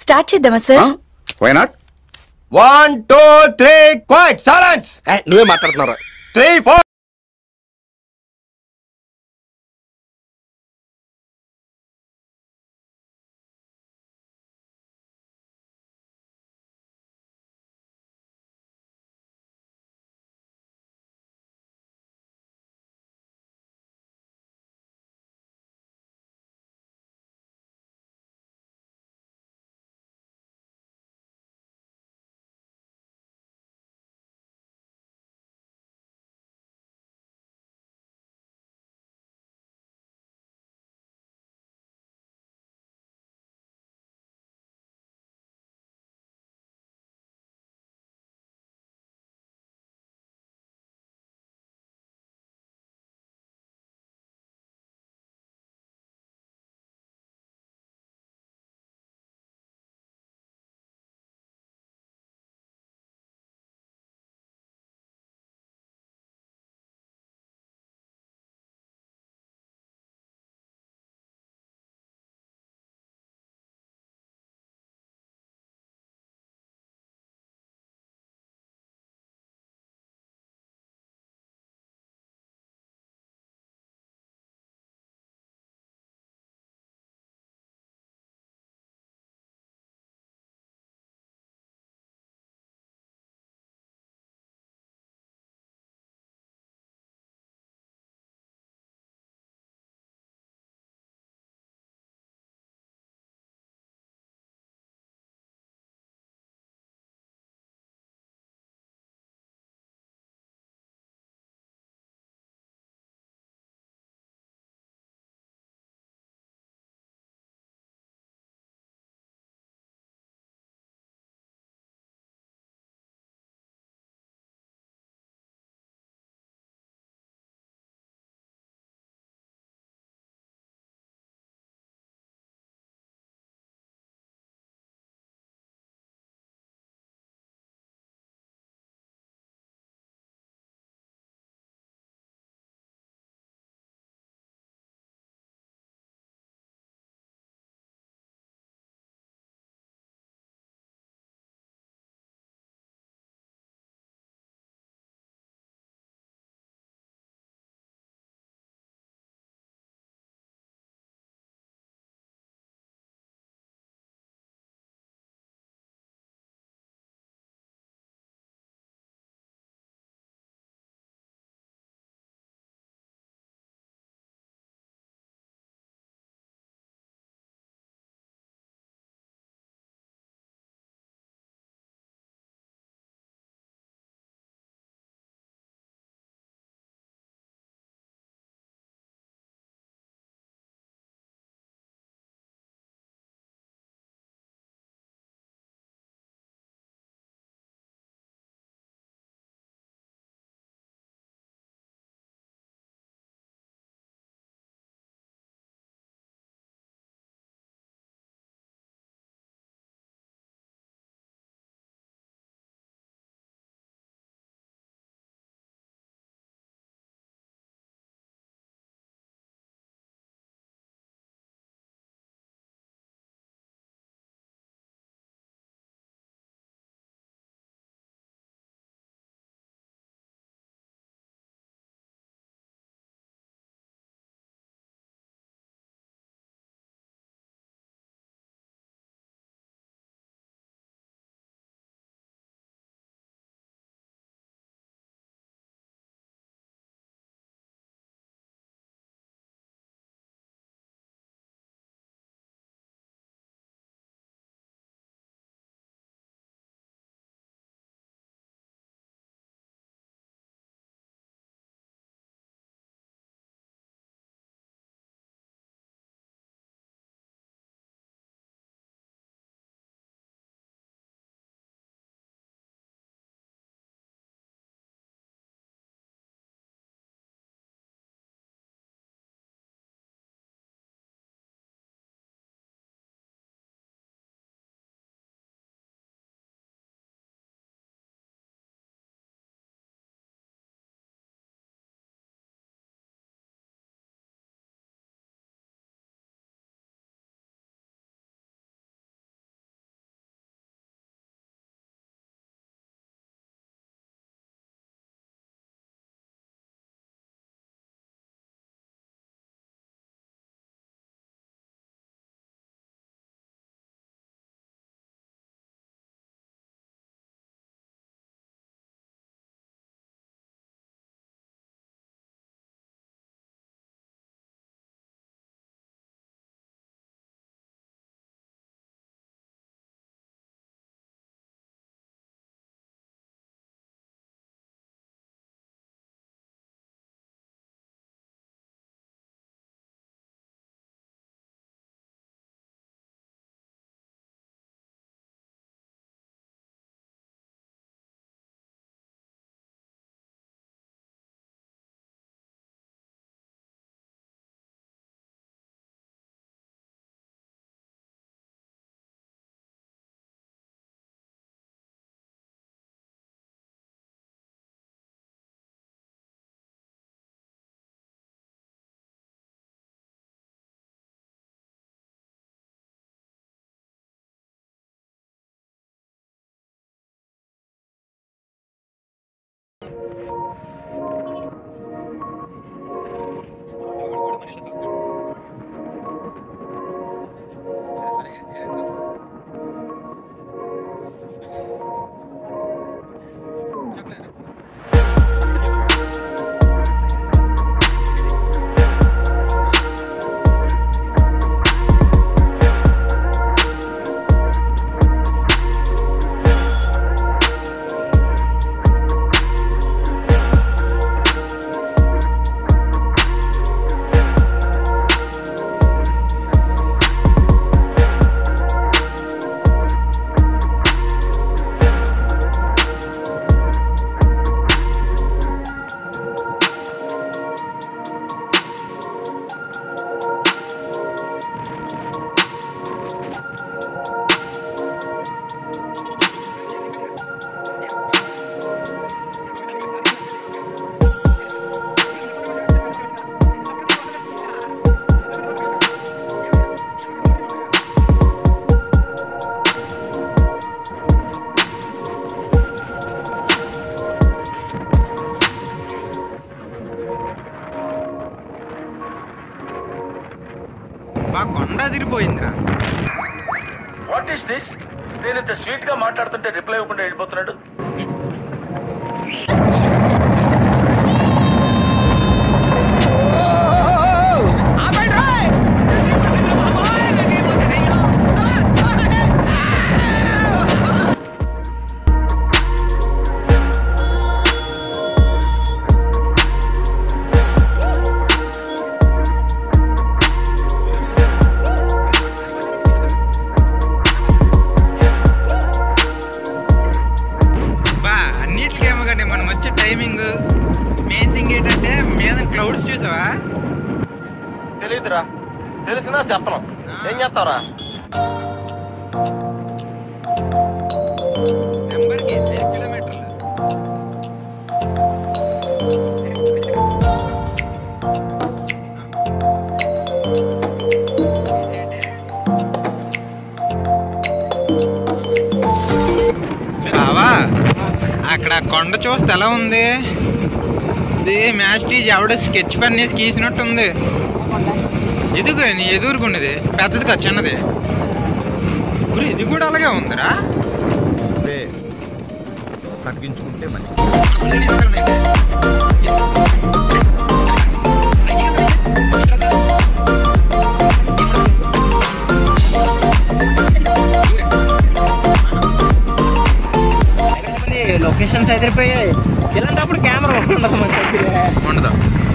Start చేద్దామా sir why not one two three quiet silence నువ్వే మాట్లాడుతున్నారా three four what is this నేను ఇంత స్వీట్ గా మాట్లాడుతుంటే రిప్లై ఇవ్వకుండా వెళ్ళిపోతున్నాడు బా అన్నిటికేమో కానీ మనం వచ్చే టైమింగ్ మెయిన్ థింగ్ ఏంటంటే మీద క్లౌడ్స్ చూసావా తెలియదురా తెలిసినా చెప్పను ఏం చేస్తావురా నెంబర్కి ఐదు కిలోమీటర్లు బావా అక్కడ కొండ చూస్తే ఎలా ఉంది సేమ్ యాస్టీజ్ ఎవడో స్కెచ్ పెన్ వేసి గీసినట్టుంది ఎదుగు నీ ఎదురుకున్నది పెద్దది కదా చిన్నది ఇప్పుడు ఇది కూడా అలాగే ఉందిరా తగ్గించుకుంటే మంచిది లొకేషన్స్ ఎదిరిపోయాయి ఇలాంటప్పుడు కెమెరా ఉండదు మన దగ్గర ఉండదు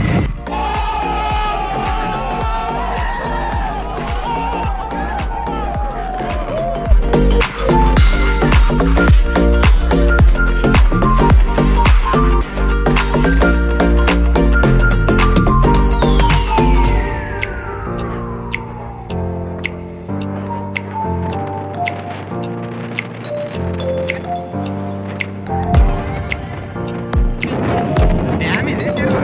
డ్యామ్ ఇదే చెరువు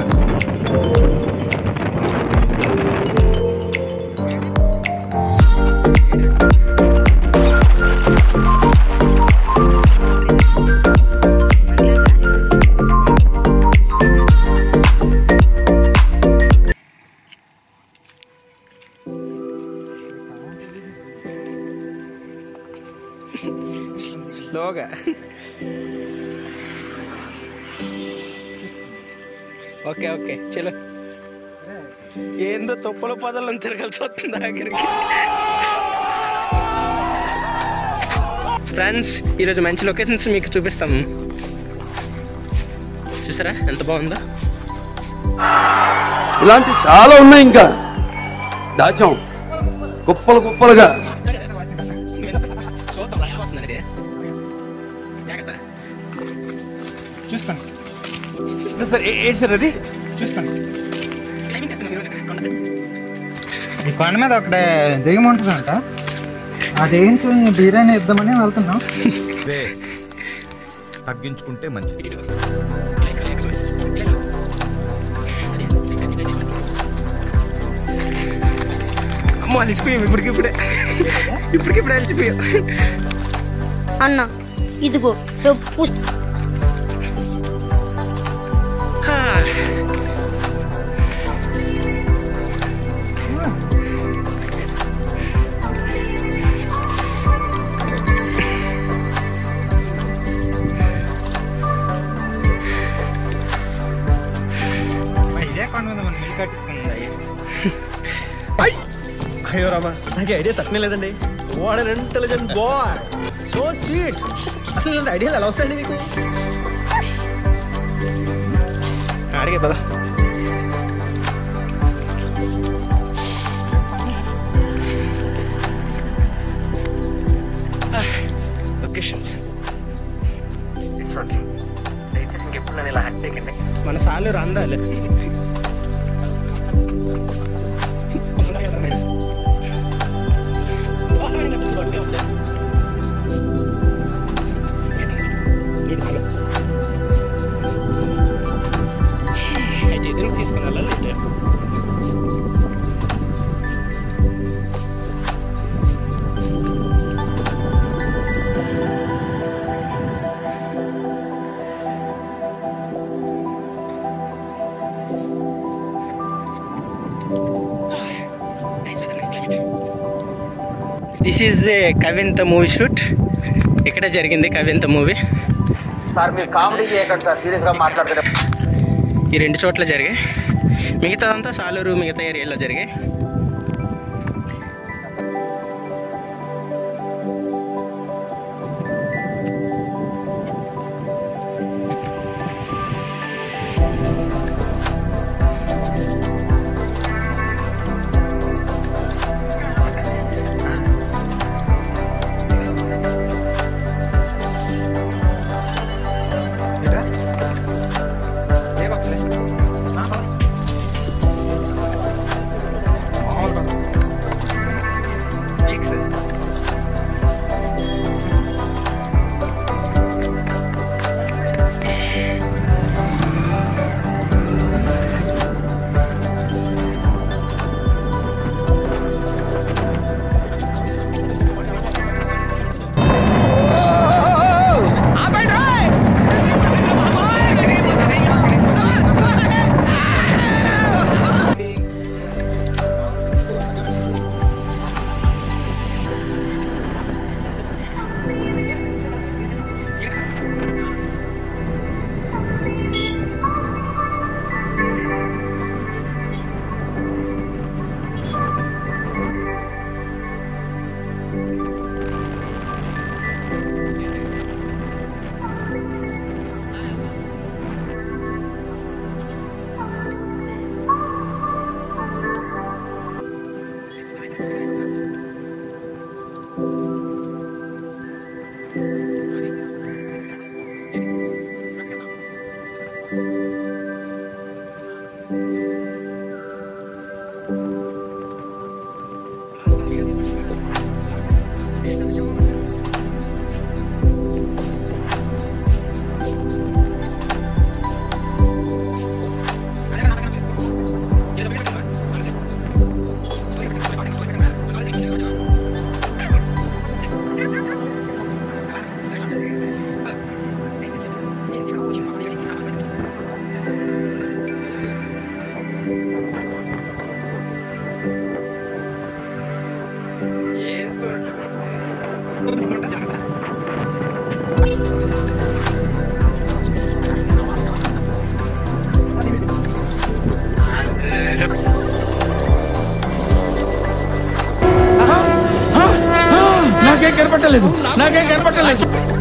స్లోగా ఓకే ఓకే చలో ఏందో తొప్పుల పదాలను తిరగాల్సి వస్తుంది ఆఖరికి ఫ్రెండ్స్ ఈరోజు మంచి లొకేషన్స్ మీకు చూపిస్తాము చూసారా ఎంత బాగుందో ఇలాంటి చాలా ఉన్నాయి ఇంకా దాచాం కుప్పలు కుప్పలుగా చూద్దాం ఎలా వస్తుందండి జాగ్రత్త చూస్తాను సార్ సార్ ఏ- ఏంటి సార్ అది చూస్తాను క్లైమింగ్ చేస్తున్నాం ఈరోజు కొండ ఈ కొండ మీద ఒకటే దెయ్యం ఉంటుందంట ఆ దెయ్యంతో బిర్యానీ ఇద్దామని వెళ్తున్నాం తగ్గించుకుంటే మంచిది అమ్మో అలిసిపోయాం ఇప్పటికిప్పుడే ఇప్పటికిప్పుడే అలిసిపోయాం అన్న ఇదిగో చెప్పు హా. ఇదే కొండ మీద మనం ఇల్లు కట్టించుకుంది అయ్యో రామా నాకు ఐడియా తక్కువ లేదండి what an intelligent boy so sweet అసలు ఇలాంటి ఐడియాలు ఎలా వస్తాయండి మీకు అడిగే పద లొకేషన్స్ ఇట్స్ ఓకే దయచేసి ఇంకెప్పుడు నన్ను ఇలా హ్యాక్ చేయకండి మన సార్లు రందాలి అయితే ఎదురు తీసుకుని వెళ్ళాలి this is the Kavintha movie shoot ఇక్కడ జరిగింది కవింత మూవీ సార్ మీరు కామెడీ చేయకండి సార్ సీరియస్ గా మాట్లాడుతుంటే ఈ రెండు చోట్ల జరిగాయి మిగతాదంతా సాలూరు మిగతా ఏరియాలో జరిగాయి నాకేం కనపట్టలేదు నాకేం కనపట్టలేదు